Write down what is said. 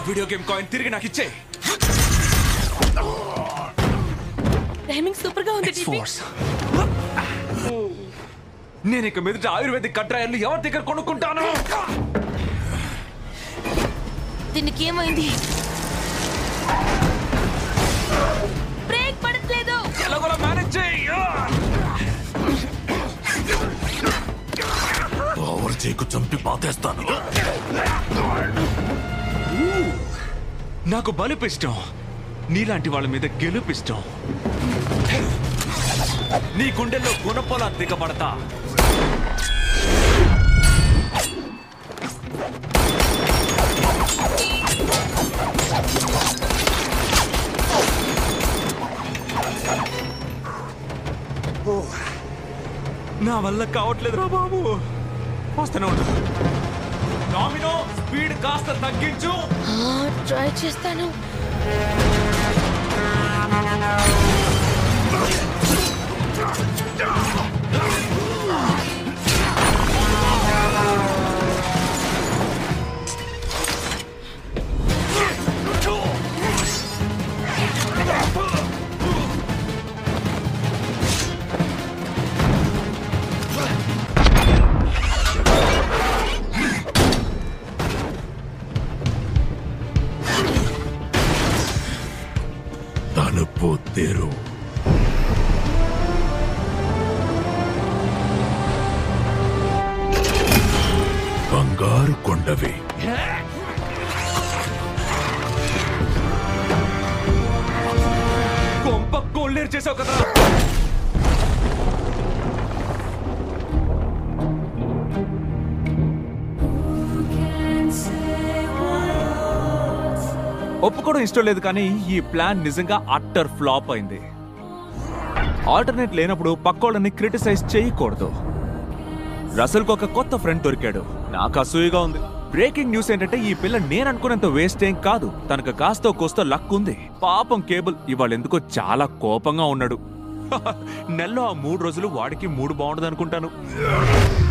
video game coin తిరిగి నాకు ఇచ్చే టైమింగ్ సూపర్ గా ఉంది టీపీ ఫోర్స్ నేను ఇక మీదట ఆయుర్వేదిక్ కట్రాయలు ఎవరి దగ్గర కొనుక్కుంటాను దీనికి ఏమైంది బ్రేక్ పడట్లేదు ఎలాగోలా మేనేజ్ చేయి ఓవర్ చేయకు చంపి పాతేస్తాను నాకు బలుపిష్టం నీలాంటి వాళ్ళ మీద గెలుపిష్టం నీ గుండెల్లో గుణపొల దిగబడతా నా వల్ల కావట్లేదురా బాబు వస్తూనే ఉండు డామినో స్పీడ్ కాస్త తగ్గించు ట్రై చేస్తాను తలుపు తెరు బంగారు కొండవి కొంప కోల్లేరు చేసావు కదా ఒప్పుకోవడం ఇష్టం లేదు కానీ ఈ ప్లాన్ నిజంగా అట్టర్ ఫ్లాప్ అయింది ఆల్టర్నేట్ లేనప్పుడు పక్కోళ్ళని క్రిటిసైజ్ చేయకూడదు రసల్కి ఒక కొత్త ఫ్రెండ్ దొరికాడు నాకు అసూయగా ఉంది బ్రేకింగ్ న్యూస్ ఏంటంటే ఈ పిల్ల నేను అనుకున్నంత వేస్ట్ ఏం కాదు తనకు కాస్తో కోస్తో లక్ ఉంది పాపం కేబుల్ ఇవాళ ఎందుకో చాలా కోపంగా ఉన్నాడు నెలలో ఆ మూడు రోజులు వాడికి మూడు బాగుండదు అనుకుంటాను